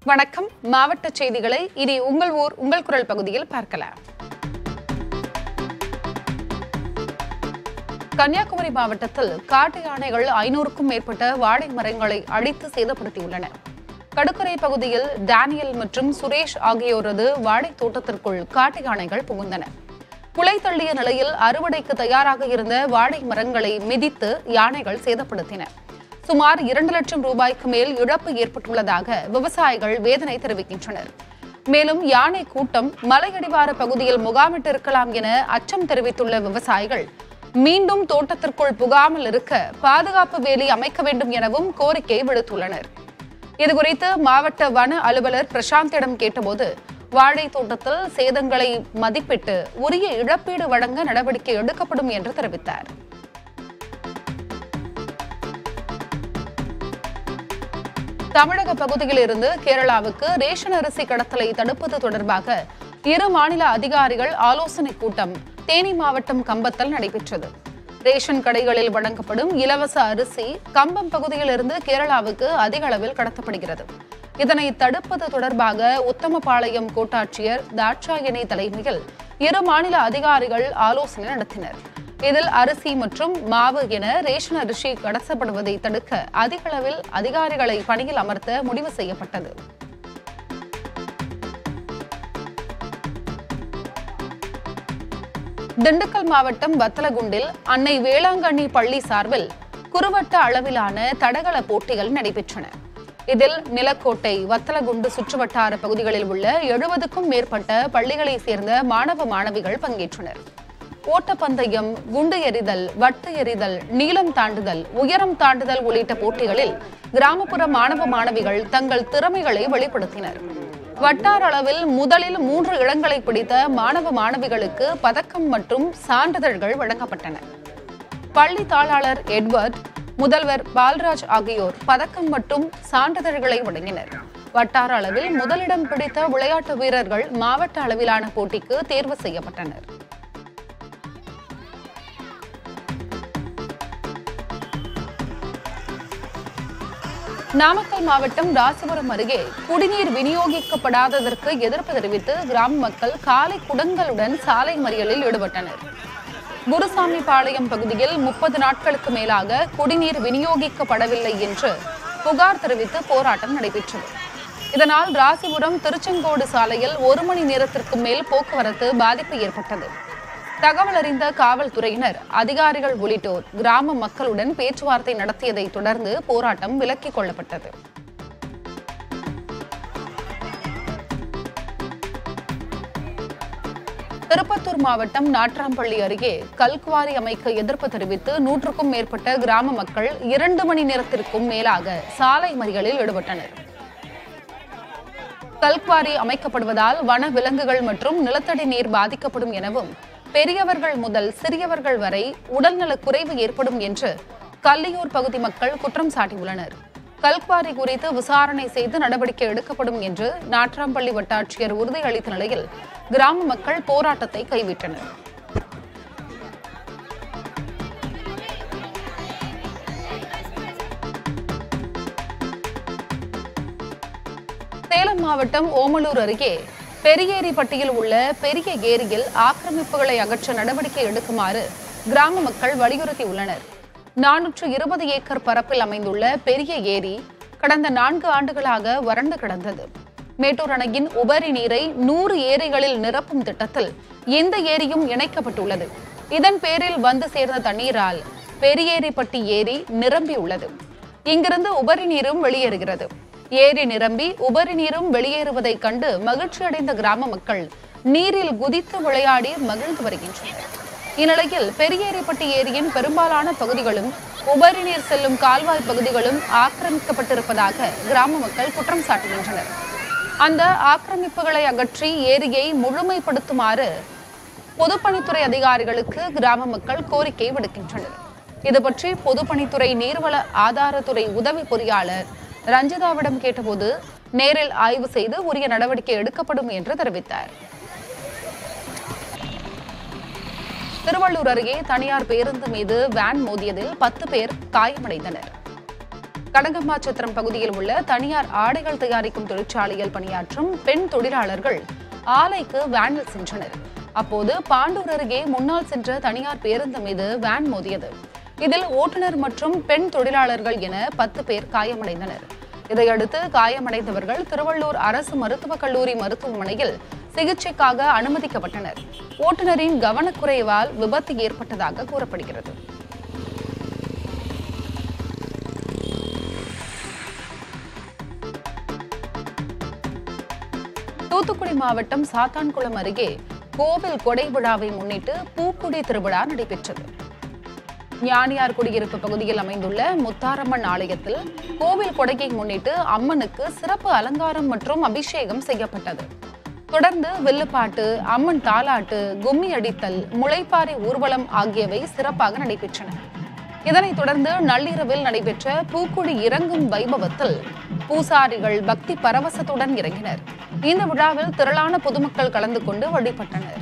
வணக்கம் மாவட்ட செய்திகளை இனி உங்கள் ஊர் உங்கள் குரல் பகுதியில் பார்க்கலாம் கன்னியாகுமரி மாவட்டத்தில் காட்டு யானைகள் ஐநூறுக்கும் மேற்பட்ட வாழை மரங்களை அழித்து சேதப்படுத்தியுள்ளன கடுக்கரை பகுதியில் டேனியல் மற்றும் சுரேஷ் ஆகியோரது வாழை தோட்டத்திற்குள் காட்டு யானைகள் புகுந்தன குலை தள்ளிய நிலையில் அறுவடைக்கு தயாராக இருந்த வாழை மரங்களை மிதித்து யானைகள் சேதப்படுத்தின சுமார் இரண்டு லட்சம் ரூபாய்க்கு மேல் இழப்பு ஏற்பட்டுள்ளதாக விவசாயிகள் வேதனை தெரிவிக்கின்றனர் மேலும் யானை கூட்டம் மலையடிவார பகுதியில் முகாமிட்டிருக்கலாம் என அச்சம் தெரிவித்துள்ள விவசாயிகள் மீண்டும் தோட்டத்திற்குள் புகாமல் இருக்க பாதுகாப்பு வேலி அமைக்க வேண்டும் எனவும் கோரிக்கை விடுத்துள்ளனர் இதுகுறித்து மாவட்ட வன அலுவலர் பிரசாந்திடம் கேட்டபோது வாழை தோட்டத்தில் சேதங்களை மதிப்பிட்டு உரிய இழப்பீடு வழங்க நடவடிக்கை எடுக்கப்படும் என்று தெரிவித்தார் தமிழக பகுதியில் இருந்து கேரளாவுக்கு ரேஷன் அரிசி கடத்தலை தடுப்பது தொடர்பாக இரு மாநில அதிகாரிகள் ஆலோசனைக் கூட்டம் தேனி மாவட்டம் கம்பத்தில் நடைபெற்றது ரேஷன் கடைகளில் வழங்கப்படும் இலவச அரிசி கம்பம் பகுதியில் இருந்து கேரளாவுக்கு அதிக அளவில் கடத்தப்படுகிறது இதனை தடுப்பது தொடர்பாக உத்தமபாளையம் கோட்டாட்சியர் தாட்சாயணி தலைமையில் இரு மாநில அதிகாரிகள் ஆலோசனை நடத்தினர் இதில் அரிசி மற்றும் மாவு என ரேஷன் அரிசி கடத்தப்படுவதை தடுக்க அதிக அளவில் அதிகாரிகளை பணியில் அமர்த்த முடிவு செய்யப்பட்டது திண்டுக்கல் மாவட்டம் வத்தலகுண்டில் அன்னை வேளாங்கண்ணி பள்ளி சார்பில் குறுவட்ட அளவிலான தடகள போட்டிகள் நடைபெற்றன இதில் நிலக்கோட்டை வத்தலகுண்டு சுற்றுவட்டார பகுதிகளில் உள்ள எழுபதுக்கும் மேற்பட்ட பள்ளிகளைச் சேர்ந்த மாணவ மாணவிகள் பங்கேற்றனர் ஓட்டப்பந்தயம் குண்டு எறிதல் வட்டு எறிதல் நீளம் தாண்டுதல் உயரம் தாண்டுதல் உள்ளிட்ட போட்டிகளில் கிராமப்புற மாணவ மாணவிகள் தங்கள் திறமைகளை வெளிப்படுத்தினர் வட்டார அளவில் முதலில் மூன்று இடங்களை பிடித்த மாணவ மாணவிகளுக்கு பதக்கம் மற்றும் சான்றிதழ்கள் வழங்கப்பட்டன பள்ளி தாளாளர் எட்வர்ட் முதல்வர் பால்ராஜ் ஆகியோர் பதக்கம் மற்றும் சான்றிதழ்களை வழங்கினர் வட்டார அளவில் முதலிடம் பிடித்த விளையாட்டு வீரர்கள் மாவட்ட அளவிலான போட்டிக்கு தேர்வு செய்யப்பட்டனர் நாமக்கல் மாவட்டம் ராசிபுரம் அருகே குடிநீர் விநியோகிக்கப்படாததற்கு எதிர்ப்பு தெரிவித்து கிராம மக்கள் காலை குடங்களுடன் சாலை மறியலில் ஈடுபட்டனர் குருசாமி பாளையம் பகுதியில் முப்பது நாட்களுக்கு மேலாக குடிநீர் விநியோகிக்கப்படவில்லை என்று புகார் தெரிவித்து போராட்டம் நடைபெற்றது இதனால் ராசிபுரம் திருச்செங்கோடு சாலையில் ஒரு மணி நேரத்திற்கு மேல் போக்குவரத்து பாதிப்பு ஏற்பட்டது தகவல் அறிந்த காவல்துறையினர் அதிகாரிகள் உள்ளிட்டோர் கிராம மக்களுடன் பேச்சுவார்த்தை நடத்தியதை தொடர்ந்து போராட்டம் விலக்கிக் கொள்ளப்பட்டது திருப்பத்தூர் மாவட்டம் நாட்ராம்பள்ளி அருகே கல்குவாரி அமைக்க எதிர்ப்பு தெரிவித்து நூற்றுக்கும் மேற்பட்ட கிராம மக்கள் இரண்டு மணி நேரத்திற்கும் மேலாக சாலை மறியலில் ஈடுபட்டனர் கல்குவாரி அமைக்கப்படுவதால் வன விலங்குகள் மற்றும் நிலத்தடி நீர் பாதிக்கப்படும் எனவும் பெரியவர்கள் முதல் சிறியவர்கள் வரை உடல்நலக் குறைவு ஏற்படும் என்று கல்லியூர் பகுதி மக்கள் குற்றம் சாட்டியுள்ளனர் கல்குவாரி குறித்து விசாரணை செய்து நடவடிக்கை எடுக்கப்படும் என்று நாட்ராம்பள்ளி வட்டாட்சியர் உறுதியளித்த நிலையில் கிராம மக்கள் போராட்டத்தை கைவிட்டனர் சேலம் மாவட்டம் ஓமலூர் அருகே பெரியேரிப்பட்டியில் உள்ள பெரிய ஏரியில் ஆக்கிரமிப்புகளை அகற்ற நடவடிக்கை எடுக்குமாறு கிராம மக்கள் வலியுறுத்தியுள்ளனர் நானூற்று இருபது ஏக்கர் பரப்பில் அமைந்துள்ள பெரிய ஏரி கடந்த நான்கு ஆண்டுகளாக வறண்டு கிடந்தது மேட்டூர் அணையின் உபரி நீரை நூறு ஏரிகளில் நிரப்பும் திட்டத்தில் இந்த ஏரியும் இணைக்கப்பட்டுள்ளது இதன் பேரில் வந்து சேர்ந்த தண்ணீரால் பெரியேரிப்பட்டி ஏரி நிரம்பியுள்ளது இங்கிருந்து உபரி நீரும் வெளியேறுகிறது ஏரி நிரம்பி உபரி நீரும் வெளியேறுவதைக் கண்டு மகிழ்ச்சியடைந்த கிராம மக்கள் நீரில் குதித்து விளையாடி மகிழ்ந்து வருகின்றனர் இந்நிலையில் பெரியேரிப்பட்டி ஏரியின் பெரும்பாலான பகுதிகளும் உபரி நீர் செல்லும் கால்வாய் பகுதிகளும் ஆக்கிரமிக்கப்பட்டிருப்பதாக கிராம மக்கள் குற்றம் சாட்டுகின்றனர் அந்த ஆக்கிரமிப்புகளை அகற்றி ஏரியை முழுமைப்படுத்துமாறு பொதுப்பணித்துறை அதிகாரிகளுக்கு கிராம மக்கள் கோரிக்கை விடுக்கின்றனர் இதுபற்றி பொதுப்பணித்துறை நீர்வள ஆதாரத்துறை உதவி பொறியாளர் ரஞ்சிதாவிடம் கேட்டபோது நேரில் ஆய்வு செய்து உரிய நடவடிக்கை எடுக்கப்படும் என்று தெரிவித்தார் திருவள்ளூர் அருகே தனியார் பேருந்து மீது வேன் மோதியதில் பத்து பேர் காயமடைந்தனர் கடகம்பாச்சத்திரம் பகுதியில் உள்ள தனியார் ஆடைகள் தயாரிக்கும் தொழிற்சாலையில் பணியாற்றும் பெண் தொழிலாளர்கள் ஆலைக்கு வேனில் சென்றனர் அப்போது பாண்டூர் அருகே முன்னால் சென்ற தனியார் பேருந்து மீது வேன் மோதியது இதில் ஓட்டுநர் மற்றும் பெண் தொழிலாளர்கள் என பத்து பேர் காயமடைந்தனர் இதையடுத்து காயமடைந்தவர்கள் திருவள்ளூர் அரசு மருத்துவக் கல்லூரி மருத்துவமனையில் சிகிச்சைக்காக அனுமதிக்கப்பட்டனர் ஓட்டுநரின் கவனக்குறைவால் விபத்து ஏற்பட்டதாக கூறப்படுகிறது தூத்துக்குடி மாவட்டம் சாத்தான்குளம் அருகே கோவில் கொடை விழாவை முன்னிட்டு பூக்குடி திருவிழா நடைபெற்றது ஞானியார் குடியிருப்பு பகுதியில் அமைந்துள்ள முத்தாரம்மன் ஆலயத்தில் கோவில் கொடையை முன்னிட்டு அம்மனுக்கு சிறப்பு அலங்காரம் மற்றும் அபிஷேகம் செய்யப்பட்டது தொடர்ந்து வில்லுப்பாட்டு அம்மன் தாலாட்டு கும்மி அடித்தல் முளைப்பாரி ஊர்வலம் ஆகியவை சிறப்பாக நடைபெற்றன இதனைத் தொடர்ந்து நள்ளிரவில் நடைபெற்ற பூக்குடி இறங்கும் வைபவத்தில் பூசாரிகள் பக்தி பரவசத்துடன் இறங்கினர் இந்த விழாவில் திரளான பொதுமக்கள் கலந்து கொண்டு வழிபட்டனர்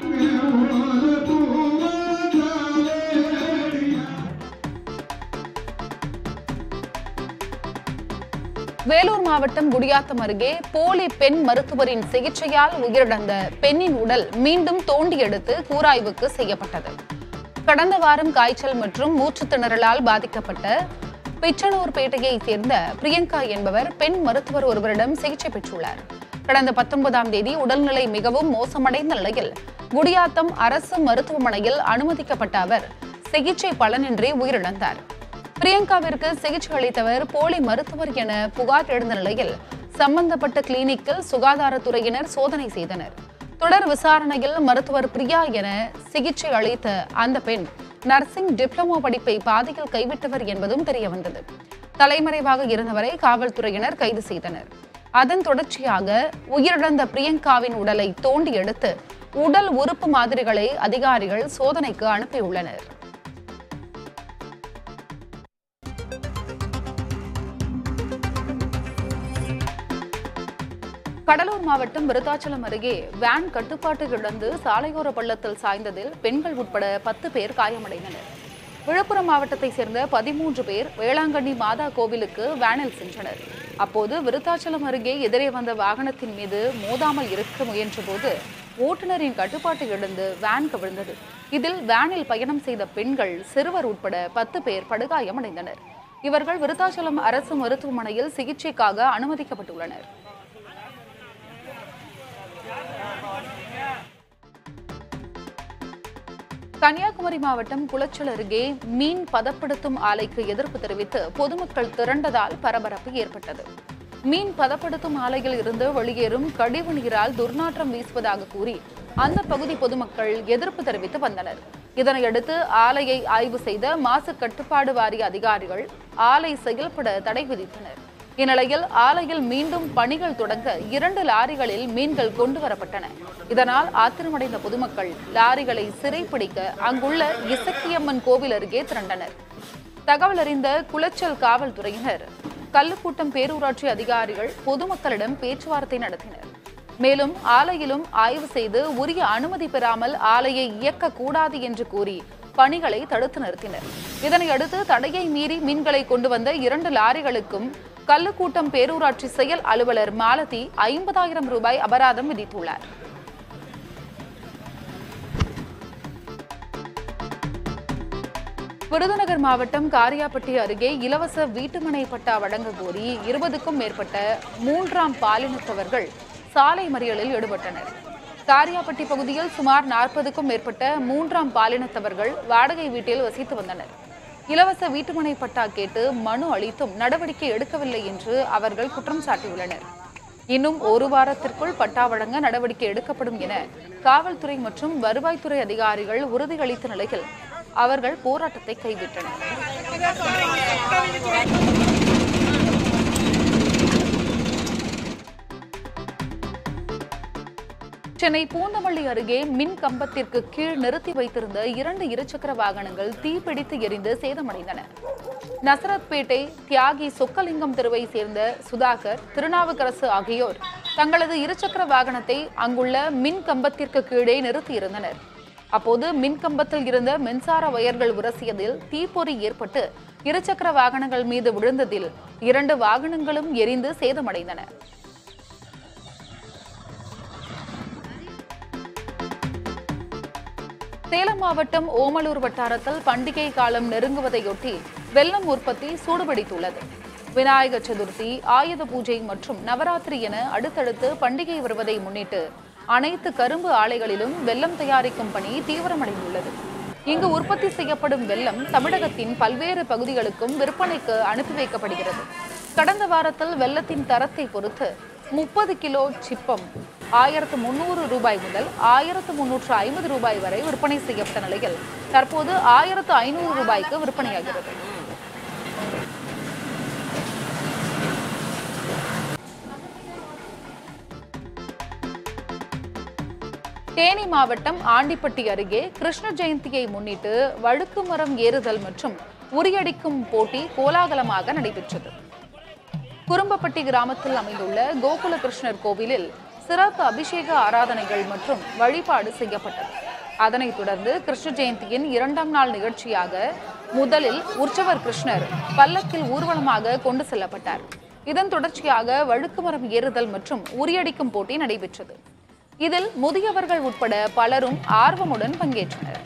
வேலூர் மாவட்டம் குடியாத்தம் அருகே போலி பெண் மருத்துவரின் சிகிச்சையால் உயிரிழந்த பெண்ணின் உடல் மீண்டும் தோண்டி எடுத்து கூராய்வுக்கு செய்யப்பட்டது கடந்த வாரம் காய்ச்சல் மற்றும் மூச்சுத் திணறலால் பாதிக்கப்பட்ட பிச்சனூர்பேட்டையைச் சேர்ந்த பிரியங்கா என்பவர் பெண் மருத்துவர் ஒருவரிடம் சிகிச்சை பெற்றுள்ளார் கடந்த பத்தொன்பதாம் தேதி உடல்நிலை மிகவும் மோசமடைந்த நிலையில் குடியாத்தம் அரசு மருத்துவமனையில் அனுமதிக்கப்பட்ட அவர் சிகிச்சை பலனின்றி உயிரிழந்தார் பிரியங்காவிற்கு சிகிச்சை அளித்தவர் போலி மருத்துவர் என புகார் எழுந்த நிலையில் சம்பந்தப்பட்ட கிளினிக்கில் சுகாதாரத்துறையினர் சோதனை செய்தனர் தொடர் விசாரணையில் மருத்துவர் பிரியா என சிகிச்சை அளித்த அந்த பெண் நர்சிங் டிப்ளமோ படிப்பை பாதியில் கைவிட்டவர் என்பதும் தெரியவந்தது தலைமறைவாக இருந்தவரை காவல்துறையினர் கைது செய்தனர் அதன் தொடர்ச்சியாக உயிரிழந்த பிரியங்காவின் உடலை தோண்டி எடுத்து உடல் உறுப்பு மாதிரிகளை அதிகாரிகள் சோதனைக்கு அனுப்பியுள்ளனர் கடலூர் மாவட்டம் விருத்தாச்சலம் அருகே வேன் கட்டுப்பாட்டு இழந்து சாலையோர பள்ளத்தில் சாய்ந்ததில் பெண்கள் உட்பட பத்து பேர் காயமடைந்தனர் விழுப்புரம் மாவட்டத்தைச் சேர்ந்த பதிமூன்று பேர் வேளாங்கண்ணி மாதா கோவிலுக்கு வேனில் சென்றனர் அப்போது விருத்தாச்சலம் அருகே எதிரே வந்த வாகனத்தின் மீது மோதாமல் இருக்க முயன்றபோது ஓட்டுநரின் கட்டுப்பாட்டு இழந்து வேன் கவிழ்ந்தது இதில் வேனில் பயணம் செய்த பெண்கள் சிறுவர் உட்பட பத்து பேர் படுகாயமடைந்தனர் இவர்கள் விருத்தாச்சலம் அரசு மருத்துவமனையில் சிகிச்சைக்காக அனுமதிக்கப்பட்டுள்ளனர் கன்னியாகுமரி மாவட்டம் குளச்சல் அருகே மீன் பதப்படுத்தும் ஆலைக்கு எதிர்ப்பு தெரிவித்து பொதுமக்கள் திரண்டதால் பரபரப்பு ஏற்பட்டது மீன் பதப்படுத்தும் ஆலையில் இருந்து வெளியேறும் கழிவு நீரால் துர்நாற்றம் வீசுவதாக கூறி அந்த பகுதி பொதுமக்கள் எதிர்ப்பு தெரிவித்து வந்தனர் இதனையடுத்து ஆலையை ஆய்வு செய்த மாசு கட்டுப்பாடு வாரிய அதிகாரிகள் ஆலை செயல்பட தடை விதித்தனர் இந்நிலையில் ஆலையில் மீண்டும் பணிகள் தொடங்க இரண்டு லாரிகளில் மீன்கள் கொண்டு வரப்பட்டன இதனால் ஆத்திரமடைந்த பொதுமக்கள் லாரிகளை சிறைப்பிடிக்க அங்குள்ள இசக்கியம்மன் கோவில் அருகே திரண்டனர் தகவல் அறிந்த குளச்சல் காவல்துறையினர் கல்லுக்கூட்டம் பேரூராட்சி அதிகாரிகள் பொதுமக்களிடம் பேச்சுவார்த்தை நடத்தினர் மேலும் ஆலையிலும் ஆய்வு செய்து உரிய அனுமதி பெறாமல் ஆலையை இயக்கக்கூடாது என்று கூறி பணிகளை தடுத்து நிறுத்தினர் இதனையடுத்து தடையை மீறி மீன்களை கொண்டு வந்த இரண்டு லாரிகளுக்கும் கல்லுக்கூட்டம் பேரூராட்சி செயல் அலுவலர் மாலதி ஐம்பதாயிரம் ரூபாய் அபராதம் விதித்துள்ளார் விருதுநகர் மாவட்டம் காரியாப்பட்டி அருகே இலவச வீட்டுமனை பட்டா வழங்க கோரி இருபதுக்கும் மேற்பட்ட மூன்றாம் பாலினத்தவர்கள் சாலை மறியலில் ஈடுபட்டனர் காரியாப்பட்டி பகுதியில் சுமார் நாற்பதுக்கும் மேற்பட்ட மூன்றாம் பாலினத்தவர்கள் வாடகை வீட்டில் வசித்து வந்தனர் இலவச வீட்டுமனை பட்டா கேட்டு மனு அளித்தும் நடவடிக்கை எடுக்கவில்லை என்று அவர்கள் குற்றம் சாட்டியுள்ளனர் இன்னும் ஒரு வாரத்திற்குள் பட்டா வழங்க நடவடிக்கை எடுக்கப்படும் என காவல்துறை மற்றும் வருவாய்த்துறை அதிகாரிகள் உறுதியளித்த நிலையில் அவர்கள் போராட்டத்தை கைவிட்டனர் சென்னை பூந்தமல்லி அருகே மின் கம்பத்திற்கு கீழ் நிறுத்தி வைத்திருந்த இரண்டு இருசக்கர வாகனங்கள் தீப்பிடித்து எரிந்து சேதமடைந்தன நசரத்பேட்டை தியாகி சொக்கலிங்கம் தெருவை சேர்ந்த சுதாகர் திருநாவுக்கரசு ஆகியோர் தங்களது இருசக்கர வாகனத்தை அங்குள்ள மின் கம்பத்திற்கு கீழே நிறுத்தியிருந்தனர் அப்போது மின் கம்பத்தில் இருந்த மின்சார வயர்கள் உரசியதில் தீப்பொறி ஏற்பட்டு இருசக்கர வாகனங்கள் மீது விழுந்ததில் இரண்டு வாகனங்களும் எரிந்து சேதமடைந்தன சேலம் மாவட்டம் ஓமலூர் வட்டாரத்தில் பண்டிகை காலம் நெருங்குவதையொட்டி வெள்ளம் உற்பத்தி சூடுபிடித்துள்ளது விநாயகர் சதுர்த்தி ஆயுத பூஜை மற்றும் நவராத்திரி என அடுத்தடுத்து பண்டிகை வருவதை முன்னிட்டு அனைத்து கரும்பு ஆலைகளிலும் வெல்லம் தயாரிக்கும் பணி தீவிரமடைந்துள்ளது இங்கு உற்பத்தி செய்யப்படும் வெல்லம் தமிழகத்தின் பல்வேறு பகுதிகளுக்கும் விற்பனைக்கு அனுப்பி வைக்கப்படுகிறது கடந்த வாரத்தில் வெல்லத்தின் தரத்தை பொறுத்து முப்பது கிலோ சிப்பம் ஆயிரத்து முன்னூறு ரூபாய் முதல் ஆயிரத்து முன்னூற்று ஐம்பது ரூபாய் வரை விற்பனை செய்யப்பட்ட நிலையில் தற்போது ஆயிரத்து ஐநூறு ரூபாய்க்கு விற்பனையாகிறது தேனி மாவட்டம் ஆண்டிப்பட்டி அருகே கிருஷ்ண ஜெயந்தியை முன்னிட்டு வழுக்கு மரம் ஏறுதல் மற்றும் உரியடிக்கும் போட்டி கோலாகலமாக நடைபெற்றது குறும்பப்பட்டி கிராமத்தில் அமைந்துள்ள கோகுல கிருஷ்ணர் கோவிலில் சிறப்பு அபிஷேக ஆராதனைகள் மற்றும் வழிபாடு செய்யப்பட்டது அதனைத் தொடர்ந்து கிருஷ்ண ஜெயந்தியின் இரண்டாம் நாள் நிகழ்ச்சியாக முதலில் உற்சவர் கிருஷ்ணர் பல்லக்கில் ஊர்வலமாக கொண்டு செல்லப்பட்டார் இதன் தொடர்ச்சியாக வழுக்குமரம் ஏறுதல் மற்றும் உரியடிக்கும் போட்டி நடைபெற்றது இதில் முதியவர்கள் உட்பட பலரும் ஆர்வமுடன் பங்கேற்றனர்